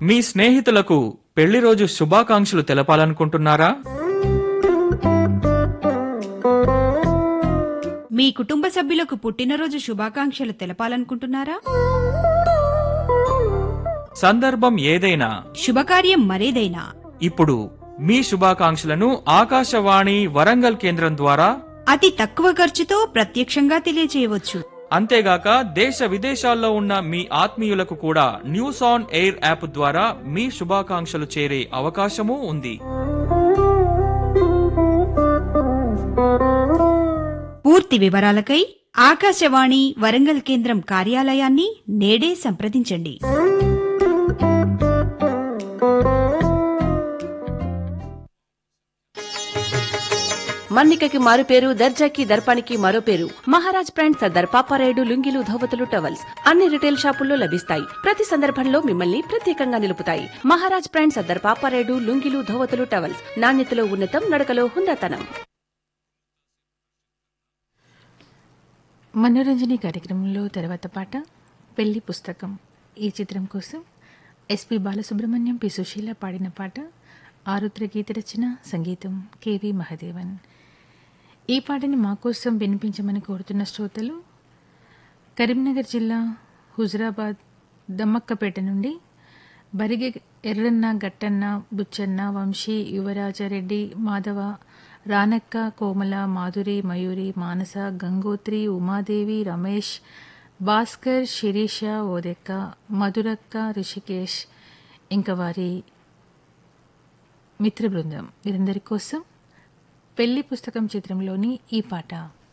మీ స్నేహితులకు పెళ్లి రోజు శుభాకాంక్షలు తెలపాలనుకుంటున్నారా మీ కుటుంబ సభ్యులకు పుట్టినరోజు శుభాకాంక్షలు తెలపాలనుకుంటున్నారా సందర్భం ఏదైనా శుభకార్యం మరేదైనా ఇప్పుడు మీ శుభాకాంక్షలను ఆకాశవాణి వరంగల్ కేంద్రం ద్వారా అతి తక్కువ ఖర్చుతో ప్రత్యక్షంగా తెలియజేయవచ్చు అంతేగాక దేశ విదేశాల్లో ఉన్న మీ ఆత్మీయులకు కూడా న్యూస్ ఆన్ ఎయిర్ యాప్ ద్వారా మీ శుభాకాంక్షలు చేరే అవకాశమూ ఉంది పూర్తి వివరాలకై ఆకాశవాణి వరంగల్ కేంద్రం కార్యాలయాన్ని నేడే సంప్రదించండి మన్నికకి మారు పేరు దర్జాకి దర్పానికి మరో పేరు మహారాజ్ బ్రాండ్ సర్దార్ పాపారాయుడు లుంగిలు ధోవతులు టవల్స్ అన్ని రిటైల్ షాపుల్లో లభిస్తాయి ప్రతి సందర్భంలో మిమ్మల్ని ప్రత్యేకంగా నిలుపుతాయి మహారాజ్ బ్రాండ్ సర్దార్ పాపారాయుడు లుంగిలు ధోవతులు టవల్స్ నాణ్యతలో ఉన్నతం నడకలో హుందాతనం మనోరంజని కార్యక్రమంలో తర్వాత పాట పెళ్లి పుస్తకం ఈ చిత్రం కోసం ఎస్పి బాలసుబ్రహ్మణ్యం పి సుశీల పాడిన పాట ఆరుద్ర గీత రచన సంగీతం కెవి మహదేవన్ ఈ పాటని మా కోసం వినిపించమని కోరుతున్న శ్రోతలు కరీంనగర్ జిల్లా హుజరాబాద్ దమ్మక్కపేట నుండి బరిగె ఎర్రన్న గట్టన్న బుచ్చన్న వంశీ యువరాజారెడ్డి మాధవ రానక్క కోమల మాధురి మయూరి మానస గంగోత్రి ఉమాదేవి రమేష్ భాస్కర్ శిరీష ఓదెక్క మధురక్క రిషికేష్ ఇంకా వారి మిత్ర బృందం వీరందరి కోసం పెళ్లి పుస్తకం చిత్రంలోని ఈ పాట